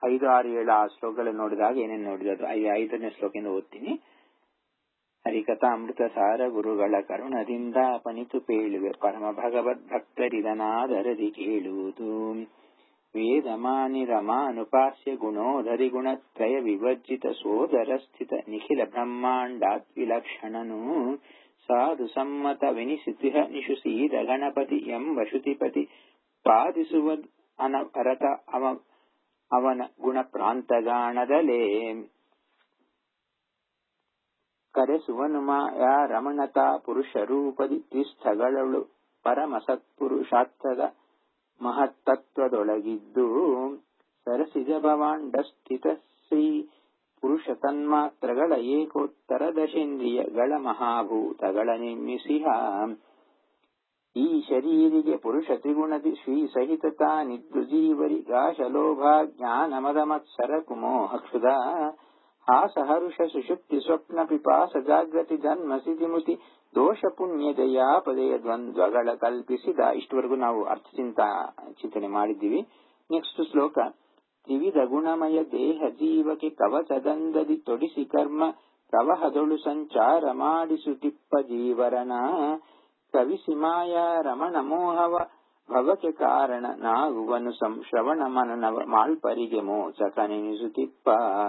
ಐದು ಆರು ಏಳು ಆ ಶ್ಲೋಕಗಳು ನೋಡಿದಾಗ ಏನೇನು ನೋಡಿದ್ರು ಐ ಐದನೇ ಶ್ಲೋಕದಿಂದ ಓದ್ತೀನಿ ಹರಿಕಥಾ ಅಮೃತ ಸಾರ ಗುರುಗಳ ಕರುಣದಿಂದ ಪನಿತು ಪೇಳುವೆ ಪರಮ ಭಗವದ್ ಭಕ್ತರಿದನಾದರದಿ ಕೇಳುವುದು ವೇದಮಾನಿ ರಮಾನುಪಾಸ್ಯ ಗುಣೋಧರಿ ಗುಣತ್ರಯ ವಿವರ್ಜಿತ ಸೋದರ ಸ್ಥಿತ ನಿಖಿಲ ಬ್ರಹ್ಮಾಂಡಾತ್ ವಿಲಕ್ಷಣನು ಸಾಧು ಸಮ್ಮತ ವಿನಿಸಿತಿಹ ನಿಶುಸೀದ ಗಣಪತಿ ಎಂಬ ಶ್ರುತಿಪತಿ ಪಾದಿಸುವ ಅನವರತ ಅವ ಅವನ ಗುಣ ಪ್ರಾಂತಗಾಣದಲೇ ಕರೆಸುವನು ಮಾಯ ರಮಣತ ಪುರುಷ ರೂಪದಿ ತ್ರಿಸ್ಥಗಳಳು ಪರಮ ಸತ್ಪುರುಷಾರ್ಥದ ಮಹತ್ತತ್ವದೊಳಗಿದ್ದು ಸರಸಿಜ ಭವಾಂಡ ಸ್ಥಿತ ಶ್ರೀ ಪುರುಷ ತನ್ಮಾತ್ರಗಳ ಏಕೋತ್ತರ ದಶೇಂದ್ರಿಯಗಳ ಮಹಾಭೂತಗಳ ನಿರ್ಮಿಸಿಹ ಈ ಶರೀರಿಗೆ ಪುರುಷ ತ್ರಿಗುಣದಿ ಶ್ರೀ ಸಹಿತತಾ ನಿದ್ದು ಜೀವರಿಗಾಶ ಲೋಭ ಜ್ಞಾನ ಮದ ಮತ್ಸರ ಕುಮೋಹ ಕ್ಷುಧ ಹಾಸ ಹರುಷ ಸುಷುಪ್ತಿ ಸ್ವಪ್ನ ಪಿಪಾಸ ಜಾಗೃತಿ ಜನ್ಮ ಸ್ಥಿತಿಮುತಿ ದೋಷ ಪುಣ್ಯ ಜಯಾಪದಯ ದ್ವಂದ್ವಗಳ ಕಲ್ಪಿಸಿದ ಇಷ್ಟವರೆಗೂ ನಾವು ಅರ್ಥ ಚಿಂತ ಚಿಂತನೆ ಮಾಡಿದ್ದೀವಿ ನೆಕ್ಸ್ಟ್ ಶ್ಲೋಕ ತ್ರಿವಿಧ ಗುಣಮಯ ದೇಹ ಜೀವಕ್ಕೆ ಕವಚದಂದದಿ ತೊಡಿಸಿ ಕರ್ಮ ಪ್ರವಹದೊಳು ಸಂಚಾರ ಮಾಡಿಸುತ್ತಿಪ್ಪ ಜೀವರನ ಕವಿಸಿ ಮಾಯ ರಮಣ ಮೋಹವ ಭವಕ್ಕೆ ಕಾರಣ ನಾಗುವನು ಸಂಶ್ರವಣ ಮನನವ ಮಾಳ್ಪರಿಗೆ ಮೋಚಕ ನೆನೆಸುತ್ತಿಪ್ಪ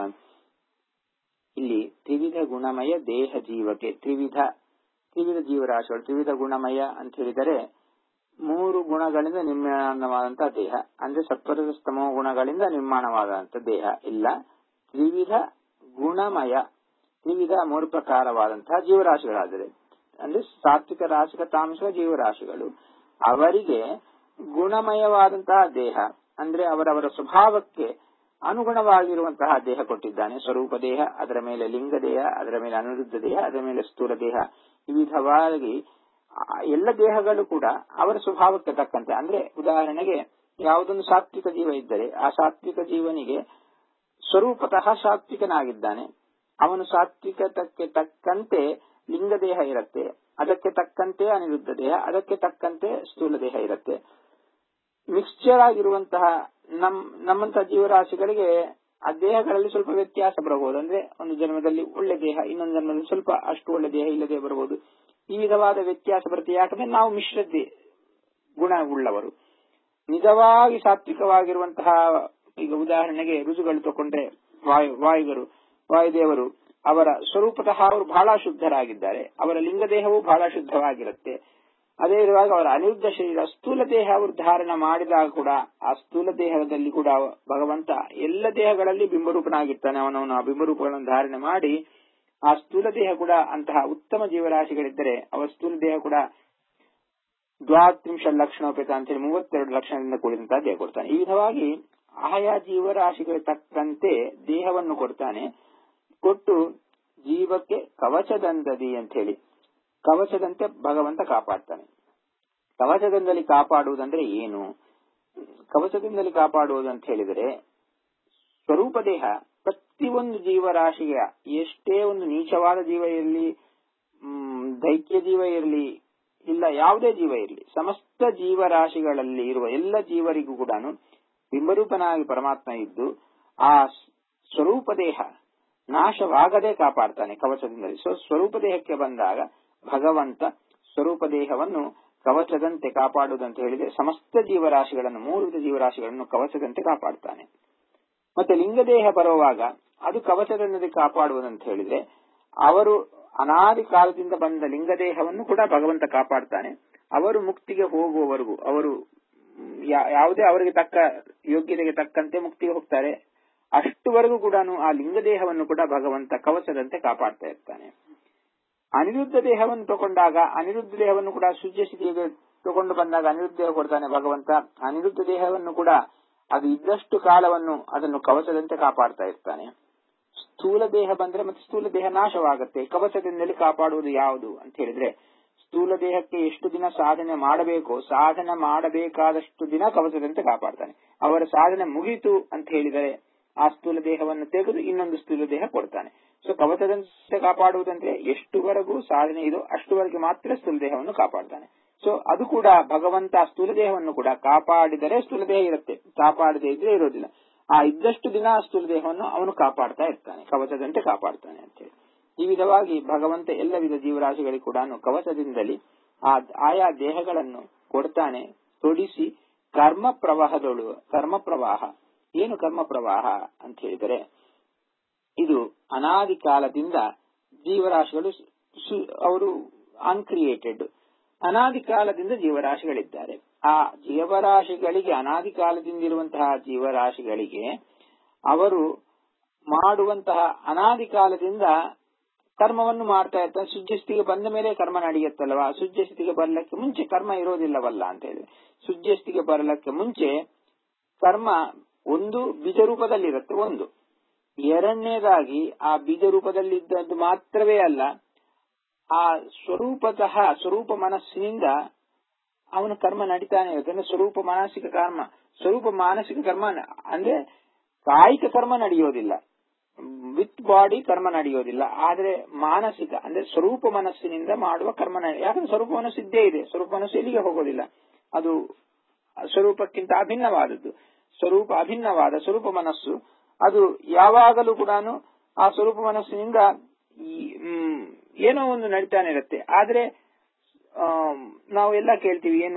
ಇಲ್ಲಿ ತ್ರಿವಿಧ ಗುಣಮಯ ದೇಹ ಜೀವಕ್ಕೆ ತ್ರಿವಿಧ ತ್ರಿವಿಧ ಜೀವರಾಶಿಗಳು ತ್ರಿವಿಧ ಗುಣಮಯ ಅಂತ ಹೇಳಿದರೆ ಮೂರು ಗುಣಗಳಿಂದ ನಿರ್ಮಾಣವಾದಂತಹ ದೇಹ ಅಂದ್ರೆ ಸತ್ವರದ ಸ್ತಮೋ ಗುಣಗಳಿಂದ ನಿರ್ಮಾಣವಾದಂತಹ ದೇಹ ಇಲ್ಲ ತ್ರಿವಿಧ ಗುಣಮಯ ತ್ರಿವಿಧ ಮೂರು ಪ್ರಕಾರವಾದಂತಹ ಜೀವರಾಶಿಗಳಾದರೆ ಅಂದ್ರೆ ಸಾತ್ವಿಕ ರಾಶಿಕ ತಾಮಸಿಕ ಜೀವರಾಶಿಗಳು ಅವರಿಗೆ ಗುಣಮಯವಾದಂತಹ ದೇಹ ಅಂದ್ರೆ ಅವರವರ ಸ್ವಭಾವಕ್ಕೆ ಅನುಗುಣವಾಗಿರುವಂತಹ ದೇಹ ಕೊಟ್ಟಿದ್ದಾನೆ ಸ್ವರೂಪ ದೇಹ ಅದರ ಮೇಲೆ ಲಿಂಗ ದೇಹ ಅದರ ಮೇಲೆ ಅನಿರುದ್ಧ ದೇಹ ಅದರ ಮೇಲೆ ಸ್ಥೂಲ ದೇಹ ವಿವಿಧವಾಗಿ ಎಲ್ಲ ದೇಹಗಳು ಕೂಡ ಅವರ ಸ್ವಭಾವಕ್ಕೆ ತಕ್ಕಂತೆ ಅಂದ್ರೆ ಉದಾಹರಣೆಗೆ ಯಾವುದೊಂದು ಸಾತ್ವಿಕ ಜೀವ ಇದ್ದರೆ ಆ ಸಾತ್ವಿಕ ಜೀವನಿಗೆ ಸ್ವರೂಪತಃ ಸಾತ್ವಿಕನಾಗಿದ್ದಾನೆ ಅವನು ಸಾತ್ವಿಕತಕ್ಕೆ ತಕ್ಕಂತೆ ಲಿಂಗ ದೇಹ ಇರುತ್ತೆ ಅದಕ್ಕೆ ತಕ್ಕಂತೆ ಅನಿರುದ್ಧ ದೇಹ ಅದಕ್ಕೆ ತಕ್ಕಂತೆ ಸ್ಥೂಲ ದೇಹ ಇರುತ್ತೆ ಮಿಕ್ಸ್ಚರ್ ಆಗಿರುವಂತಹ ನಮ್ ನಮ್ಮಂತಹ ಜೀವರಾಶಿಗಳಿಗೆ ಆ ದೇಹಗಳಲ್ಲಿ ಸ್ವಲ್ಪ ವ್ಯತ್ಯಾಸ ಬರಬಹುದು ಅಂದ್ರೆ ಒಂದು ಜನ್ಮದಲ್ಲಿ ಒಳ್ಳೆ ದೇಹ ಇನ್ನೊಂದು ಜನ್ಮದಲ್ಲಿ ಸ್ವಲ್ಪ ಅಷ್ಟು ಒಳ್ಳೆ ದೇಹ ಇಲ್ಲದೆ ಬರಬಹುದು ಈ ವಿಧವಾದ ವ್ಯತ್ಯಾಸ ಬರುತ್ತೆ ಯಾಕಂದ್ರೆ ನಾವು ಮಿಶ್ರ ಗುಣ ಉಳ್ಳವರು ನಿಜವಾಗಿ ಸಾತ್ವಿಕವಾಗಿರುವಂತಹ ಈಗ ಉದಾಹರಣೆಗೆ ರುಜುಗಳು ತಗೊಂಡ್ರೆ ವಾಯು ವಾಯುಗರು ವಾಯುದೇವರು ಅವರ ಸ್ವರೂಪತಃ ಅವರು ಬಹಳ ಶುದ್ಧರಾಗಿದ್ದಾರೆ ಅವರ ಲಿಂಗದೇಹವು ಬಹಳ ಶುದ್ಧವಾಗಿರುತ್ತೆ ಅದೇ ವಿಧವಾಗಿ ಅವರ ಅನಿರುದ್ಧ ಶರೀರ ಸ್ಥೂಲ ದೇಹ ಅವರು ಧಾರಣ ಮಾಡಿದಾಗ ಕೂಡ ಆ ಸ್ಥೂಲ ದೇಹದಲ್ಲಿ ಕೂಡ ಭಗವಂತ ಎಲ್ಲ ದೇಹಗಳಲ್ಲಿ ಬಿಂಬರೂಪನಾಗಿರ್ತಾನೆ ಅವನವನ ಬಿಂಬರೂಪಗಳನ್ನು ಧಾರಣೆ ಮಾಡಿ ಆ ಸ್ಥೂಲ ದೇಹ ಕೂಡ ಅಂತಹ ಉತ್ತಮ ಜೀವರಾಶಿಗಳಿದ್ದರೆ ಅವರ ಸ್ಥೂಲ ದೇಹ ಕೂಡ ದ್ವಾತ್ರಿಂಶ ಲಕ್ಷಣೋಪೇತ ಅಂತ ಹೇಳಿ ಮೂವತ್ತೆರಡು ಲಕ್ಷಣದಿಂದ ಕೂಡಿದಂತಹ ದೇಹ ಕೊಡ್ತಾನೆ ಈ ವಿಧವಾಗಿ ಆಯಾ ಜೀವರಾಶಿಗಳ ತಕ್ಕಂತೆ ದೇಹವನ್ನು ಕೊಡ್ತಾನೆ ಕೊಟ್ಟು ಜೀವಕ್ಕೆ ಕವಚದಂದದಿ ಅಂತ ಹೇಳಿ ಕವಚದಂತೆ ಭಗವಂತ ಕಾಪಾಡ್ತಾನೆ ಕವಚದಿಂದಲಿ ಕಾಪಾಡುವುದಂದ್ರೆ ಏನು ಕವಚದಿಂದಲಿ ಕಾಪಾಡುವುದು ಅಂತ ಹೇಳಿದರೆ ಸ್ವರೂಪ ದೇಹ ಪ್ರತಿಯೊಂದು ಜೀವರಾಶಿಗೆ ಎಷ್ಟೇ ಒಂದು ನೀಚವಾದ ಜೀವ ಇರಲಿ ದೈತ್ಯ ಜೀವ ಇರಲಿ ಇಲ್ಲ ಯಾವುದೇ ಜೀವ ಇರಲಿ ಸಮಸ್ತ ಜೀವರಾಶಿಗಳಲ್ಲಿ ಇರುವ ಎಲ್ಲ ಜೀವರಿಗೂ ಕೂಡ ಬಿಂಬರೂಪನಾಗಿ ಪರಮಾತ್ಮ ಇದ್ದು ಆ ಸ್ವರೂಪ ದೇಹ ನಾಶವಾಗದೆ ಕಾಪಾಡ್ತಾನೆ ಕವಚದಿಂದಲೇ ಸೊ ಸ್ವರೂಪ ದೇಹಕ್ಕೆ ಬಂದಾಗ ಭಗವಂತ ಸ್ವರೂಪ ದೇಹವನ್ನು ಕವಚದಂತೆ ಕಾಪಾಡುವುದಂತ ಹೇಳಿದ್ರೆ ಸಮಸ್ತ ಜೀವರಾಶಿಗಳನ್ನು ಮೂರು ವಿಧ ಜೀವರಾಶಿಗಳನ್ನು ಕವಚದಂತೆ ಕಾಪಾಡ್ತಾನೆ ಮತ್ತೆ ಲಿಂಗದೇಹ ಬರುವಾಗ ಅದು ಕವಚದಂತೆ ಕಾಪಾಡುವುದಂತ ಹೇಳಿದ್ರೆ ಅವರು ಅನಾದಿ ಕಾಲದಿಂದ ಬಂದ ಲಿಂಗದೇಹವನ್ನು ಕೂಡ ಭಗವಂತ ಕಾಪಾಡ್ತಾನೆ ಅವರು ಮುಕ್ತಿಗೆ ಹೋಗುವವರೆಗೂ ಅವರು ಯಾವುದೇ ಅವರಿಗೆ ತಕ್ಕ ಯೋಗ್ಯತೆಗೆ ತಕ್ಕಂತೆ ಮುಕ್ತಿಗೆ ಹೋಗ್ತಾರೆ ಅಷ್ಟುವರೆಗೂ ಕೂಡ ಆ ಲಿಂಗದೇಹವನ್ನು ಕೂಡ ಭಗವಂತ ಕವಚದಂತೆ ಕಾಪಾಡ್ತಾ ಇರ್ತಾನೆ ಅನಿರುದ್ಧ ದೇಹವನ್ನು ತಗೊಂಡಾಗ ಅನಿರುದ್ಧ ದೇಹವನ್ನು ಕೂಡ ಶುದ್ಧ ಸ್ಥಿತಿಗೆ ತಗೊಂಡು ಬಂದಾಗ ಅನಿರುದ್ಧ ದೇಹ ಕೊಡ್ತಾನೆ ಭಗವಂತ ಅನಿರುದ್ಧ ದೇಹವನ್ನು ಕೂಡ ಅದು ಇದ್ದಷ್ಟು ಕಾಲವನ್ನು ಅದನ್ನು ಕವಚದಂತೆ ಕಾಪಾಡ್ತಾ ಇರ್ತಾನೆ ಸ್ಥೂಲ ದೇಹ ಬಂದ್ರೆ ಮತ್ತೆ ಸ್ಥೂಲ ದೇಹ ನಾಶವಾಗುತ್ತೆ ಕವಚದಿಂದಲೇ ಕಾಪಾಡುವುದು ಯಾವುದು ಅಂತ ಹೇಳಿದ್ರೆ ಸ್ಥೂಲ ದೇಹಕ್ಕೆ ಎಷ್ಟು ದಿನ ಸಾಧನೆ ಮಾಡಬೇಕೋ ಸಾಧನೆ ಮಾಡಬೇಕಾದಷ್ಟು ದಿನ ಕವಚದಂತೆ ಕಾಪಾಡ್ತಾನೆ ಅವರ ಸಾಧನೆ ಮುಗೀತು ಅಂತ ಹೇಳಿದರೆ ಆ ಸ್ಥೂಲ ದೇಹವನ್ನು ತೆಗೆದು ಇನ್ನೊಂದು ಸ್ಥೂಲ ದೇಹ ಕೊಡ್ತಾನೆ ಸೊ ಕವಚದಂತೆ ಕಾಪಾಡುವುದಂದ್ರೆ ಎಷ್ಟುವರೆಗೂ ಸಾಧನೆ ಇದು ಅಷ್ಟುವರೆಗೆ ಮಾತ್ರ ಸ್ಥೂಲ ದೇಹವನ್ನು ಕಾಪಾಡ್ತಾನೆ ಸೊ ಅದು ಕೂಡ ಭಗವಂತ ಸ್ಥೂಲ ದೇಹವನ್ನು ಕೂಡ ಕಾಪಾಡಿದರೆ ಸ್ಥೂಲ ದೇಹ ಇರುತ್ತೆ ಕಾಪಾಡದೇ ಇದ್ರೆ ಇರೋದಿಲ್ಲ ಆ ಇದ್ದಷ್ಟು ದಿನ ಸ್ಥೂಲ ದೇಹವನ್ನು ಅವನು ಕಾಪಾಡ್ತಾ ಇರ್ತಾನೆ ಕವಚದಂತೆ ಕಾಪಾಡ್ತಾನೆ ಅಂತೇಳಿ ಈ ವಿಧವಾಗಿ ಭಗವಂತ ಎಲ್ಲ ವಿಧ ಜೀವರಾಶಿಗಳಿಗೆ ಕೂಡ ಕವಚದಿಂದಲೇ ಆ ಆಯಾ ದೇಹಗಳನ್ನು ಕೊಡ್ತಾನೆ ತೊಡಿಸಿ ಕರ್ಮ ಪ್ರವಾಹದೊಳು ಕರ್ಮ ಪ್ರವಾಹ ಏನು ಕರ್ಮ ಪ್ರವಾಹ ಅಂತ ಹೇಳಿದರೆ ಇದು ಅನಾದಿ ಕಾಲದಿಂದ ಜೀವರಾಶಿಗಳು ಅವರು ಅನ್ಕ್ರಿಯೇಟೆಡ್ ಅನಾದಿ ಕಾಲದಿಂದ ಜೀವರಾಶಿಗಳಿದ್ದಾರೆ ಆ ಜೀವರಾಶಿಗಳಿಗೆ ಅನಾದಿ ಕಾಲದಿಂದ ಇರುವಂತಹ ಜೀವರಾಶಿಗಳಿಗೆ ಅವರು ಮಾಡುವಂತಹ ಅನಾದಿ ಕಾಲದಿಂದ ಕರ್ಮವನ್ನು ಮಾಡ್ತಾ ಇರ್ತಾರೆ ಸುಜ್ಜಸ್ಥಿಗೆ ಬಂದ ಮೇಲೆ ಕರ್ಮ ನಡೆಯುತ್ತಲ್ವಾ ಸುಜ್ಜಸ್ಥಿಗೆ ಬರಲಿಕ್ಕೆ ಮುಂಚೆ ಕರ್ಮ ಇರೋದಿಲ್ಲವಲ್ಲ ಅಂತ ಹೇಳಿ ಸುಜ್ಜಸ್ಥಿಗೆ ಬರಲಿಕ್ಕೆ ಮುಂಚೆ ಕರ್ಮ ಒಂದು ಬೀಜ ರೂಪದಲ್ಲಿರುತ್ತೆ ಒಂದು ಎರಡನೇದಾಗಿ ಆ ಬೀಜ ರೂಪದಲ್ಲಿದ್ದದ್ದು ಮಾತ್ರವೇ ಅಲ್ಲ ಆ ಸ್ವರೂಪತಃ ಸ್ವರೂಪ ಮನಸ್ಸಿನಿಂದ ಅವನ ಕರ್ಮ ನಡೀತಾನೆ ಇರುತ್ತೆ ಅಂದ್ರೆ ಸ್ವರೂಪ ಮಾನಸಿಕ ಕರ್ಮ ಸ್ವರೂಪ ಮಾನಸಿಕ ಕರ್ಮ ಅಂದ್ರೆ ಕಾಯಿಕ ಕರ್ಮ ನಡೆಯೋದಿಲ್ಲ ವಿತ್ ಬಾಡಿ ಕರ್ಮ ನಡೆಯೋದಿಲ್ಲ ಆದ್ರೆ ಮಾನಸಿಕ ಅಂದ್ರೆ ಸ್ವರೂಪ ಮನಸ್ಸಿನಿಂದ ಮಾಡುವ ಕರ್ಮ ಯಾಕಂದ್ರೆ ಸ್ವರೂಪ ಮನಸ್ಸು ಇದ್ದೇ ಇದೆ ಸ್ವರೂಪ ಮನಸ್ಸು ಎಲ್ಲಿಗೆ ಹೋಗೋದಿಲ್ಲ ಅದು ಸ್ವರೂಪಕ್ಕಿಂತ ಅಭಿನ್ನವಾದದ್ದು ಸ್ವರೂಪ ಅಭಿನ್ನವಾದ ಸ್ವರೂಪ ಮನಸ್ಸು ಅದು ಯಾವಾಗಲೂ ಕೂಡ ಆ ಸ್ವರೂಪ ಮನಸ್ಸಿನಿಂದ ಏನೋ ಒಂದು ನಡೀತಾನೆ ಇರುತ್ತೆ ಆದ್ರೆ ನಾವೆಲ್ಲ ಕೇಳ್ತೀವಿ ಏನು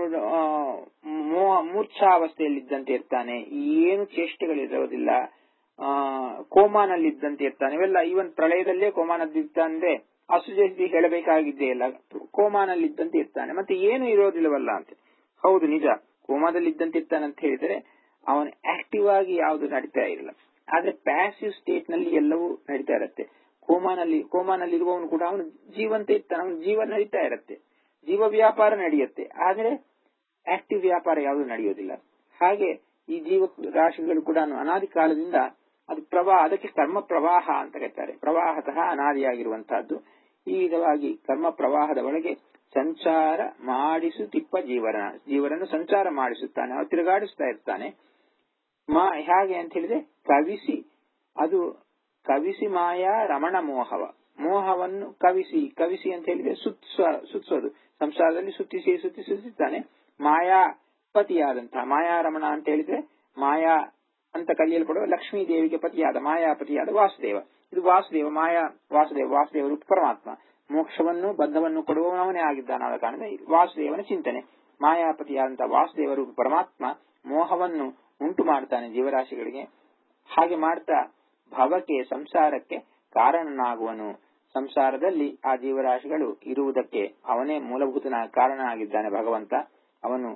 ಮೂರ್ಛಾವಸ್ಥೆಯಲ್ಲಿದ್ದಂತೆ ಇರ್ತಾನೆ ಏನು ಚೇಷ್ಟೆಗಳಿರೋದಿಲ್ಲ ಆ ಕೋಮಾನಲ್ಲಿದ್ದಂತೆ ಇರ್ತಾನೆ ಇವೆಲ್ಲ ಈವನ್ ಪ್ರಳಯದಲ್ಲೇ ಕೋಮಾನಲ್ಲಿದ್ದಂದ್ರೆ ಅಸುಜಿ ಹೇಳಬೇಕಾಗಿದ್ದೇ ಇಲ್ಲ ಕೋಮಾನಲ್ಲಿದ್ದಂತೆ ಇರ್ತಾನೆ ಮತ್ತೆ ಏನು ಇರೋದಿಲ್ಲವಲ್ಲ ಅಂತ ಹೌದು ನಿಜ ಕೋಮಾದಲ್ಲಿದ್ದಂತೆ ಇರ್ತಾನೆ ಅಂತ ಹೇಳಿದರೆ ಅವನು ಆಕ್ಟಿವ್ ಆಗಿ ಯಾವುದು ನಡೀತಾ ಇರಲ್ಲ ಆದ್ರೆ ಪ್ಯಾಸಿವ್ ಸ್ಟೇಟ್ ನಲ್ಲಿ ಎಲ್ಲವೂ ನಡೀತಾ ಇರುತ್ತೆ ಕೋಮಾನಲ್ಲಿ ಕೋಮಾನಲ್ಲಿ ಇರುವವನು ಕೂಡ ಅವನು ಜೀವಂತ ಇರ್ತಾನೆ ಅವನ ಜೀವ ನಡೀತಾ ಇರುತ್ತೆ ಜೀವ ವ್ಯಾಪಾರ ನಡೆಯುತ್ತೆ ಆದ್ರೆ ಆಕ್ಟಿವ್ ವ್ಯಾಪಾರ ಯಾವುದು ನಡೆಯೋದಿಲ್ಲ ಹಾಗೆ ಈ ಜೀವ ರಾಶಿಗಳು ಕೂಡ ಅನಾದಿ ಕಾಲದಿಂದ ಅದು ಪ್ರವಾಹ ಅದಕ್ಕೆ ಕರ್ಮ ಪ್ರವಾಹ ಅಂತ ಕರೀತಾರೆ ಪ್ರವಾಹತಃ ಅನಾದಿಯಾಗಿರುವಂತಹದ್ದು ಈ ವಿಧವಾಗಿ ಕರ್ಮ ಪ್ರವಾಹದ ಒಳಗೆ ಸಂಚಾರ ಮಾಡಿಸುತ್ತಿಪ್ಪ ಜೀವನ ಜೀವನನ್ನು ಸಂಚಾರ ಮಾಡಿಸುತ್ತಾನೆ ಅವ ತಿರುಗಾಡಿಸ್ತಾ ಇರ್ತಾನೆ ಮಾ ಹೇಗೆ ಅಂತ ಹೇಳಿದ್ರೆ ಕವಿಸಿ ಅದು ಕವಿಸಿ ಮಾಯಾ ರಮಣ ಮೋಹವ ಮೋಹವನ್ನು ಕವಿಸಿ ಕವಿಸಿ ಅಂತ ಹೇಳಿದ್ರೆ ಸುತ್ಸ ಸುತ್ಸೋದು ಸಂಸಾರದಲ್ಲಿ ಸುತ್ತಿಸಿ ಸುತ್ತಿ ಸುತ್ತಿದ್ದಾನೆ ಮಾಯಾ ಪತಿಯಾದಂತಹ ಮಾಯಾರಮಣ ಅಂತ ಹೇಳಿದ್ರೆ ಮಾಯಾ ಅಂತ ಕಲಿಯಲ್ಪಡುವ ಲಕ್ಷ್ಮೀ ದೇವಿಗೆ ಪತಿಯಾದ ಮಾಯಾಪತಿಯಾದ ವಾಸುದೇವ ಇದು ವಾಸುದೇವ ಮಾಯಾ ವಾಸುದೇವ ವಾಸುದೇವ ರೂಪ ಪರಮಾತ್ಮ ಮೋಕ್ಷವನ್ನು ಬದ್ಧವನ್ನು ಕೊಡುವವನೇ ಆಗಿದ್ದಾನಾದ ಕಾರಣ ವಾಸುದೇವನ ಚಿಂತನೆ ಮಾಯಾಪತಿಯಾದಂತಹ ವಾಸುದೇವ ರೂಪ ಪರಮಾತ್ಮ ಮೋಹವನ್ನು ಉಂಟು ಮಾಡ್ತಾನೆ ಜೀವರಾಶಿಗಳಿಗೆ ಹಾಗೆ ಮಾಡ್ತಾ ಭವಕ್ಕೆ ಸಂಸಾರಕ್ಕೆ ಕಾರಣನಾಗುವನು ಸಂಸಾರದಲ್ಲಿ ಆ ಜೀವರಾಶಿಗಳು ಇರುವುದಕ್ಕೆ ಅವನೇ ಮೂಲಭೂತನ ಕಾರಣ ಆಗಿದ್ದಾನೆ ಭಗವಂತ ಅವನು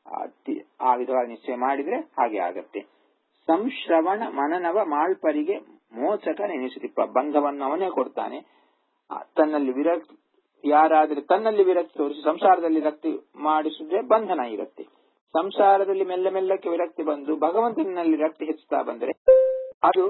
ಆ ವಿಧವಾಗಿ ನಿಶ್ಚಯ ಮಾಡಿದ್ರೆ ಹಾಗೆ ಆಗತ್ತೆ ಸಂಶ್ರವಣ ಮನನವ ಮಾಳ್ಪರಿಗೆ ಮೋಚಕ ನೆನೆಸುತ್ತಿಪ್ಪ ಬಂಧವನ್ನು ಅವನೇ ಕೊಡ್ತಾನೆ ತನ್ನಲ್ಲಿ ವಿರಕ್ತಿ ಯಾರಾದ್ರೆ ತನ್ನಲ್ಲಿ ವಿರಕ್ತಿ ತೋರಿಸಿ ಸಂಸಾರದಲ್ಲಿ ರಕ್ತಿ ಮಾಡಿಸಿದ್ರೆ ಬಂಧನ ಇರುತ್ತೆ ಸಂಸಾರದಲ್ಲಿ ಮೆಲ್ಲ ಮೆಲ್ಲಕ್ಕೆ ವಿರಕ್ತಿ ಬಂದು ಭಗವಂತನಲ್ಲಿ ರಕ್ತಿ ಹೆಚ್ಚುತ್ತಾ ಬಂದರೆ ಅದು